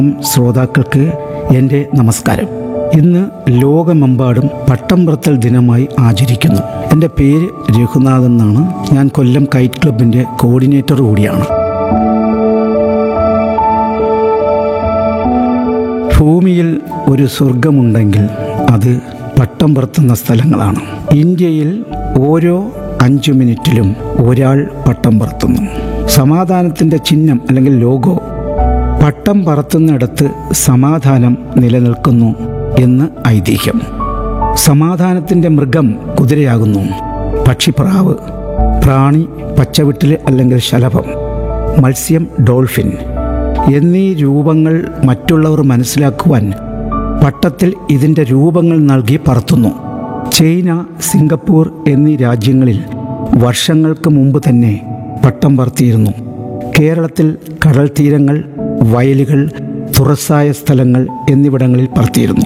ശ്രോതാക്കൾക്ക് എൻ്റെ നമസ്കാരം ഇന്ന് ലോകമെമ്പാടും പട്ടം പറത്തൽ ദിനമായി ആചരിക്കുന്നു എൻ്റെ പേര് രഘുനാഥ് എന്നാണ് ഞാൻ കൊല്ലം കൈറ്റ് ക്ലബിൻ്റെ കോർഡിനേറ്റർ കൂടിയാണ് ഭൂമിയിൽ ഒരു സ്വർഗമുണ്ടെങ്കിൽ അത് പട്ടം പറത്തുന്ന സ്ഥലങ്ങളാണ് ഇന്ത്യയിൽ ഓരോ അഞ്ചു മിനിറ്റിലും ഒരാൾ പട്ടം പറത്തുന്നു സമാധാനത്തിൻ്റെ ചിഹ്നം അല്ലെങ്കിൽ ലോഗോ പട്ടം പറത്തുന്നിടത്ത് സമാധാനം നിലനിൽക്കുന്നു എന്ന് ഐതിഹ്യം സമാധാനത്തിൻ്റെ മൃഗം കുതിരയാകുന്നു പക്ഷിപ്രാവ് പ്രാണി പച്ചവിട്ടിൽ അല്ലെങ്കിൽ ശലഭം മത്സ്യം ഡോൾഫിൻ എന്നീ രൂപങ്ങൾ മറ്റുള്ളവർ മനസ്സിലാക്കുവാൻ പട്ടത്തിൽ ഇതിൻ്റെ രൂപങ്ങൾ നൽകി പറത്തുന്നു ചൈന സിംഗപ്പൂർ എന്നീ രാജ്യങ്ങളിൽ വർഷങ്ങൾക്ക് മുമ്പ് തന്നെ പട്ടം പറത്തിയിരുന്നു കേരളത്തിൽ കടൽ തീരങ്ങൾ വയലുകൾ തുറസായ സ്ഥലങ്ങൾ എന്നിവിടങ്ങളിൽ പറത്തിയിരുന്നു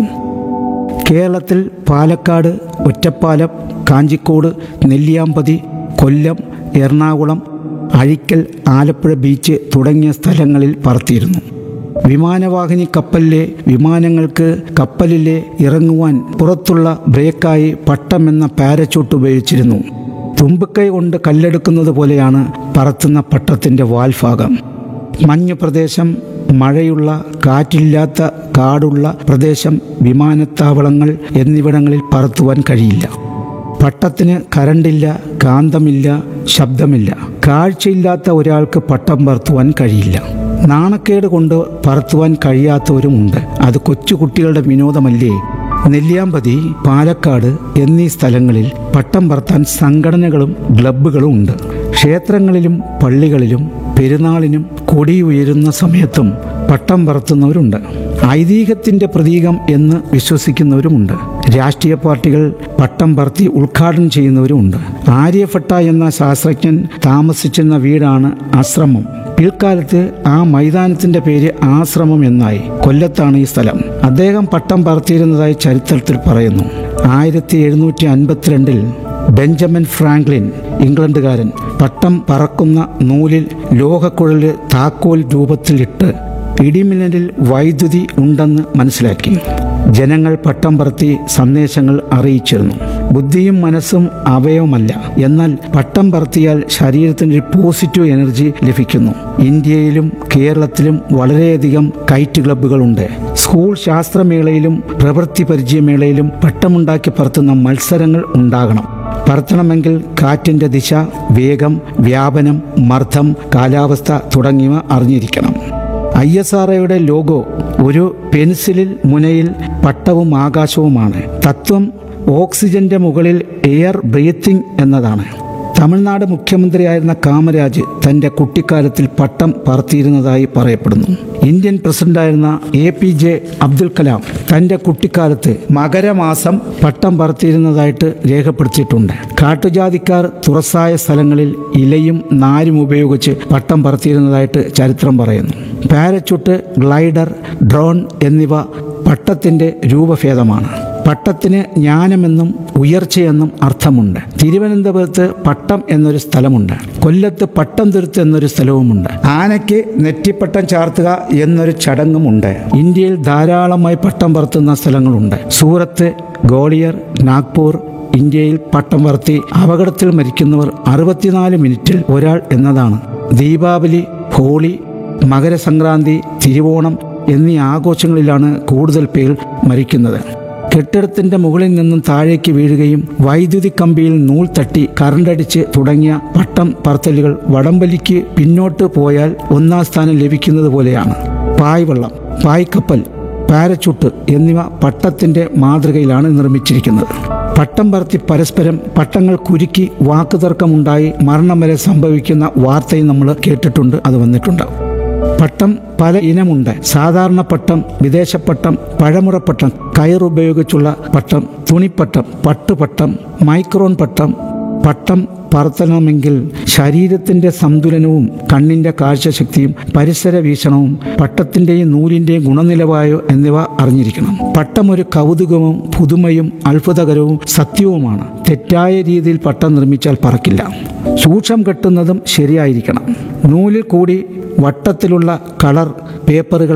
കേരളത്തിൽ പാലക്കാട് ഒറ്റപ്പാലം കാഞ്ചിക്കോട് നെല്ലിയാമ്പതി കൊല്ലം എറണാകുളം അഴിക്കൽ ആലപ്പുഴ ബീച്ച് തുടങ്ങിയ സ്ഥലങ്ങളിൽ പറത്തിയിരുന്നു വിമാനവാഹിനി കപ്പലിലെ വിമാനങ്ങൾക്ക് കപ്പലിലെ ഇറങ്ങുവാൻ പുറത്തുള്ള ബ്രേക്കായി പട്ടം എന്ന പാരച്ചൂട്ട് ഉപയോഗിച്ചിരുന്നു തുമ്പിക്കൈ കൊണ്ട് കല്ലെടുക്കുന്നത് പോലെയാണ് പറത്തുന്ന പട്ടത്തിൻ്റെ വാൽഭാഗം മഞ്ഞ് പ്രദേശം മഴയുള്ള കാറ്റില്ലാത്ത കാടുള്ള പ്രദേശം വിമാനത്താവളങ്ങൾ എന്നിവിടങ്ങളിൽ പറത്തുവാൻ കഴിയില്ല പട്ടത്തിന് കരണ്ടില്ല കാന്തമില്ല ശബ്ദമില്ല കാഴ്ചയില്ലാത്ത ഒരാൾക്ക് പട്ടം പറത്തുവാൻ കഴിയില്ല നാണക്കേട് കൊണ്ട് പറത്തുവാൻ കഴിയാത്തവരുമുണ്ട് അത് കൊച്ചുകുട്ടികളുടെ വിനോദമല്ലേ നെല്ലിയാമ്പതി പാലക്കാട് എന്നീ സ്ഥലങ്ങളിൽ പട്ടം പറത്താൻ സംഘടനകളും ക്ലബ്ബുകളും ഉണ്ട് ക്ഷേത്രങ്ങളിലും പള്ളികളിലും പെരുന്നാളിനും കൊടി ഉയരുന്ന സമയത്തും പട്ടം പറത്തുന്നവരുണ്ട് ഐതിഹ്യത്തിൻ്റെ പ്രതീകം എന്ന് വിശ്വസിക്കുന്നവരുമുണ്ട് രാഷ്ട്രീയ പാർട്ടികൾ പട്ടം പറത്തി ഉദ്ഘാടനം ചെയ്യുന്നവരുമുണ്ട് ആര്യഭട്ട എന്ന ശാസ്ത്രജ്ഞൻ താമസിച്ചിരുന്ന വീടാണ് ആശ്രമം പിൽക്കാലത്ത് ആ മൈതാനത്തിന്റെ പേര് ആശ്രമം എന്നായി കൊല്ലത്താണ് ഈ സ്ഥലം അദ്ദേഹം പട്ടം പറത്തിയിരുന്നതായി ചരിത്രത്തിൽ പറയുന്നു ആയിരത്തി എഴുന്നൂറ്റി അൻപത്തിരണ്ടിൽ ബെഞ്ചമിൻ ഫ്രാങ്ക്ലിൻ ഇംഗ്ലണ്ടുകാരൻ പട്ടം പറക്കുന്ന നൂലിൽ ലോഹക്കുഴല് താക്കോൽ രൂപത്തിലിട്ട് ഇടിമിന്നലിൽ വൈദ്യുതി ഉണ്ടെന്ന് മനസ്സിലാക്കി ജനങ്ങൾ പട്ടം പറത്തി സന്ദേശങ്ങൾ അറിയിച്ചിരുന്നു ബുദ്ധിയും മനസ്സും അവയവമല്ല എന്നാൽ പട്ടം പറത്തിയാൽ ശരീരത്തിന് ഒരു പോസിറ്റീവ് എനർജി ലഭിക്കുന്നു ഇന്ത്യയിലും കേരളത്തിലും വളരെയധികം കൈറ്റ് ക്ലബ്ബുകളുണ്ട് സ്കൂൾ ശാസ്ത്രമേളയിലും പ്രവൃത്തി പരിചയമേളയിലും പട്ടമുണ്ടാക്കി പറത്തുന്ന മത്സരങ്ങൾ ഉണ്ടാകണം പറത്തണമെങ്കിൽ കാറ്റിൻ്റെ ദിശ വേഗം വ്യാപനം മർദ്ദം കാലാവസ്ഥ തുടങ്ങിയവ അറിഞ്ഞിരിക്കണം ഐ എസ് ആർ ഒയുടെ ലോഗോ ഒരു പെൻസിലിൽ മുനയിൽ പട്ടവും ആകാശവുമാണ് തത്വം ഓക്സിജന്റെ മുകളിൽ എയർ ബ്രീത്തിങ് എന്നതാണ് തമിഴ്നാട് മുഖ്യമന്ത്രിയായിരുന്ന കാമരാജ് തന്റെ കുട്ടിക്കാലത്തിൽ പട്ടം പറത്തിയിരുന്നതായി പറയപ്പെടുന്നു ഇന്ത്യൻ പ്രസിഡന്റായിരുന്ന A P J Abdul Kalam തന്റെ കുട്ടിക്കാലത്ത് മകരമാസം പട്ടം പറത്തിയിരുന്നതായിട്ട് രേഖപ്പെടുത്തിയിട്ടുണ്ട് കാട്ടുജാതിക്കാർ തുറസായ സ്ഥലങ്ങളിൽ ഇലയും നാരും ഉപയോഗിച്ച് പട്ടം പറത്തിയിരുന്നതായിട്ട് ചരിത്രം പറയുന്നു പാരച്യൂട്ട് ഗ്ലൈഡർ ഡ്രോൺ എന്നിവ പട്ടത്തിന്റെ രൂപഭേദമാണ് പട്ടത്തിന് ജ്ഞാനമെന്നും ഉയർച്ചയെന്നും അർത്ഥമുണ്ട് തിരുവനന്തപുരത്ത് പട്ടം എന്നൊരു സ്ഥലമുണ്ട് കൊല്ലത്ത് പട്ടം തുരുത്ത് എന്നൊരു സ്ഥലവുമുണ്ട് ആനയ്ക്ക് നെറ്റിപ്പട്ടം ചാർത്തുക എന്നൊരു ചടങ്ങുമുണ്ട് ഇന്ത്യയിൽ ധാരാളമായി പട്ടം പറത്തുന്ന സ്ഥലങ്ങളുണ്ട് സൂറത്ത് ഗോളിയർ നാഗ്പൂർ ഇന്ത്യയിൽ പട്ടം പറത്തി അപകടത്തിൽ മരിക്കുന്നവർ അറുപത്തിനാല് മിനിറ്റിൽ ഒരാൾ എന്നതാണ് ദീപാവലി ഹോളി മകരസംക്രാന്തി തിരുവോണം എന്നീ ആഘോഷങ്ങളിലാണ് കൂടുതൽ പേർ മരിക്കുന്നത് കെട്ടിടത്തിന്റെ മുകളിൽ നിന്നും താഴേക്ക് വീഴുകയും വൈദ്യുതി കമ്പിയിൽ നൂൽ തട്ടി കറണ്ടടിച്ച് തുടങ്ങിയ പട്ടം പറത്തലുകൾ വടംവലിക്ക് പിന്നോട്ട് പോയാൽ ഒന്നാം സ്ഥാനം ലഭിക്കുന്നത് പോലെയാണ് പായ്വള്ളം പായ്ക്കപ്പൽ പാരച്ചൂട്ട് എന്നിവ പട്ടത്തിന്റെ മാതൃകയിലാണ് നിർമ്മിച്ചിരിക്കുന്നത് പട്ടം പറത്തി പരസ്പരം പട്ടങ്ങൾ കുരുക്കി വാക്കുതർക്കമുണ്ടായി മരണം വരെ സംഭവിക്കുന്ന വാർത്തയും നമ്മൾ കേട്ടിട്ടുണ്ട് അത് വന്നിട്ടുണ്ട് പട്ടം പല ഇനമുണ്ട് സാധാരണ പട്ടം വിദേശപ്പട്ടം പഴമുറപ്പട്ടം കയറുപയോഗിച്ചുള്ള പട്ടം തുണിപ്പട്ടം പട്ടുപട്ടം മൈക്രോൺ പട്ടം പട്ടം പറത്തണമെങ്കിൽ ശരീരത്തിന്റെ സന്തുലനവും കണ്ണിന്റെ കാഴ്ചശക്തിയും പരിസര വീക്ഷണവും പട്ടത്തിന്റെയും നൂലിന്റെയും ഗുണനിലവാരം എന്നിവ അറിഞ്ഞിരിക്കണം പട്ടം ഒരു കൗതുകവും പുതുമയും അത്ഭുതകരവും സത്യവുമാണ് തെറ്റായ രീതിയിൽ പട്ടം നിർമ്മിച്ചാൽ പറക്കില്ല സൂക്ഷം കെട്ടുന്നതും ശരിയായിരിക്കണം നൂലിൽ കൂടി വട്ടത്തിലുള്ള കളർ പേപ്പറുകൾ